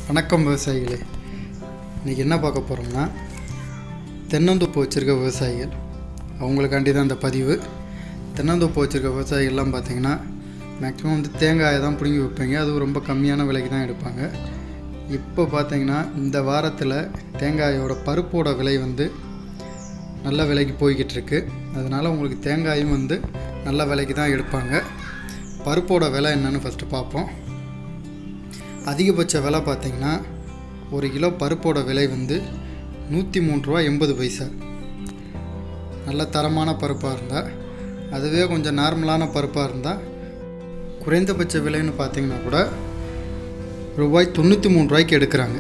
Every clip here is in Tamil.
வணக்கம் விவசாயிகளே இன்றைக்கி என்ன பார்க்க போகிறோம்னா தென்னந்தோப்பு வச்சுருக்க விவசாயிகள் அவங்களுக்காண்டி தான் இந்த பதிவு தென்னந்தோப்பு வச்சுருக்க விவசாயிகள்லாம் பார்த்தீங்கன்னா மேக்ஸிமம் வந்து தேங்காயை தான் பிடுங்கி வைப்பாங்க அதுவும் ரொம்ப கம்மியான விலைக்கு தான் எடுப்பாங்க இப்போ பார்த்தீங்கன்னா இந்த வாரத்தில் தேங்காயோட பருப்போட விலை வந்து நல்ல விலைக்கு போய்கிட்டு இருக்கு அதனால் உங்களுக்கு தேங்காயும் வந்து நல்ல விலைக்கு தான் எடுப்பாங்க பருப்போட விலை என்னன்னு ஃபஸ்ட்டு பார்ப்போம் அதிகபட்ச விலை பார்த்தீங்கன்னா ஒரு கிலோ பருப்போட விலை வந்து நூற்றி மூணு ரூபா எண்பது பைசா நல்ல தரமான பருப்பாக இருந்தால் அதுவே கொஞ்சம் நார்மலான பருப்பாக இருந்தால் குறைந்தபட்ச விலைன்னு பார்த்தீங்கன்னா கூட ரூபாய் தொண்ணூற்றி மூணு ரூபாய்க்கு எடுக்கிறாங்க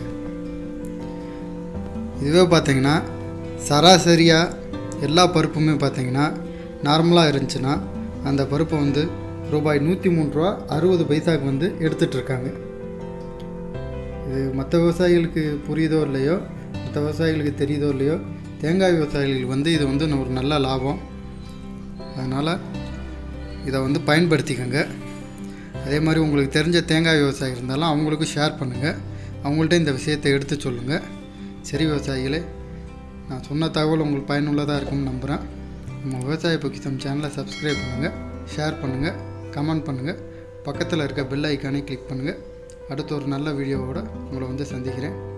இதுவே பார்த்தீங்கன்னா சராசரியாக எல்லா பருப்புமே பார்த்தீங்கன்னா நார்மலாக இருந்துச்சுன்னா அந்த பருப்பை வந்து ரூபாய் நூற்றி மூணு ரூபா அறுபது பைசாவுக்கு வந்து எடுத்துகிட்டு இருக்காங்க இது மற்ற விவசாயிகளுக்கு புரியுதோ இல்லையோ மற்ற விவசாயிகளுக்கு தெரியுதோ இல்லையோ தேங்காய் விவசாயிகளுக்கு வந்து இது வந்து ஒரு நல்ல லாபம் அதனால் இதை வந்து பயன்படுத்திக்கோங்க அதே மாதிரி உங்களுக்கு தெரிஞ்ச தேங்காய் விவசாயி இருந்தாலும் அவங்களுக்கும் ஷேர் பண்ணுங்கள் அவங்கள்ட்ட இந்த விஷயத்தை எடுத்து சொல்லுங்கள் சரி விவசாயிகளே நான் சொன்ன தகவல் உங்களுக்கு பயனுள்ளதாக இருக்கும்னு நம்புகிறேன் நம்ம விவசாய பொக்கிசம் சேனலை சப்ஸ்கிரைப் பண்ணுங்கள் ஷேர் பண்ணுங்கள் கமெண்ட் பண்ணுங்கள் பக்கத்தில் இருக்க பெல் ஐக்கானே கிளிக் பண்ணுங்கள் அடுத்த ஒரு நல்ல வீடியோவோட உங்களை வந்து சந்திக்கிறேன்